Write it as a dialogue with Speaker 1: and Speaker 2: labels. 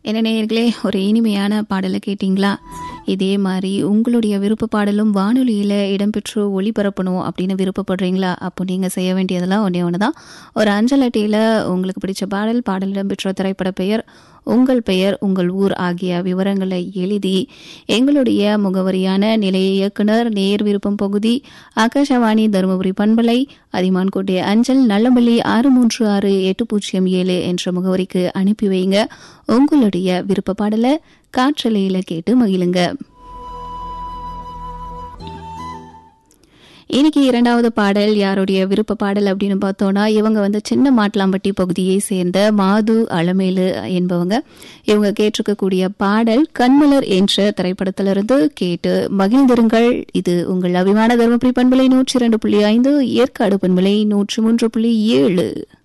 Speaker 1: என்ன நேயர்களே ஒரு இனிமையான பாடலை கேட்டிங்களா இதே மாதிரி உங்களுடைய விருப்ப பாடலும் வானொலியில் இடம்பெற்று ஒளிபரப்பணும் அப்படின்னு விருப்பப்படுறீங்களா அப்போ நீங்கள் செய்ய வேண்டியதெல்லாம் ஒன்றே ஒன்று தான் ஒரு அஞ்சல் அட்டையில் உங்களுக்கு பிடிச்ச பாடல் பாடல் இடம்பெற்ற திரைப்பட பெயர் உங்கள் பெயர் உங்கள் ஊர் ஆகிய விவரங்களை எழுதி எங்களுடைய முகவரியான நிலைய இயக்குனர் நேர் விருப்பம் பகுதி ஆகாஷவாணி தருமபுரி பண்பலை அதிமான்கோட்டை அஞ்சல் நல்லமல்லி ஆறு மூன்று ஆறு எட்டு பூஜ்ஜியம் ஏழு என்ற முகவரிக்கு அனுப்பி வைங்க உங்களுடைய விருப்ப பாடலை காற்றலையில கேட்டு மகிழுங்க இன்னைக்கு இரண்டாவது பாடல் யாருடைய விருப்ப பாடல் அப்படின்னு பார்த்தோம்னா இவங்க வந்து சின்ன மாட்லாம்பட்டி பகுதியை சேர்ந்த மாது அலமேலு என்பவங்க இவங்க கேட்டிருக்கக்கூடிய பாடல் கண்மலர் என்ற திரைப்படத்திலிருந்து கேட்டு மகிழ்ந்திருங்கள் இது உங்கள் அபிமான தருமபுரி பண்பலை நூற்றி இரண்டு புள்ளி ஐந்து ஏற்காடு பண்பலை நூற்றி மூன்று புள்ளி ஏழு